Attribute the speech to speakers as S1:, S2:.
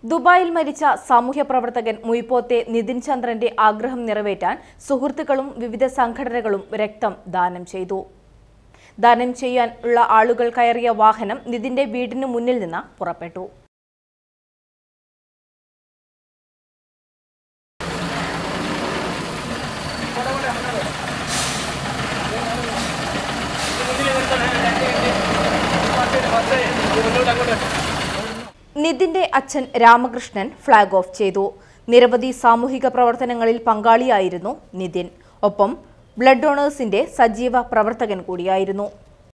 S1: ദുബായിൽ മരിച്ച സാമൂഹ്യ പ്രവർത്തകൻ മുയ്പോത്തെ നിതിൻ ചന്ദ്രന്റെ ആഗ്രഹം നിറവേറ്റാൻ സുഹൃത്തുക്കളും വിവിധ സംഘടനകളും രക്തം ദാനം ചെയ്തു ദാനം ചെയ്യാൻ ഉള്ള ആളുകൾ കയറിയ വാഹനം നിതിന്റെ വീടിന് മുന്നിൽ നിന്ന് പുറപ്പെട്ടു നിതിന്റെ അച്ഛൻ രാമകൃഷ്ണൻ ഫ്ളാഗ് ഓഫ് ചെയ്തു നിരവധി സാമൂഹിക പ്രവർത്തനങ്ങളിൽ പങ്കാളിയായിരുന്നു നിതിൻ ഒപ്പം ബ്ലഡ് ഡൊണേഴ്സിന്റെ സജീവ പ്രവർത്തകൻ കൂടിയായിരുന്നു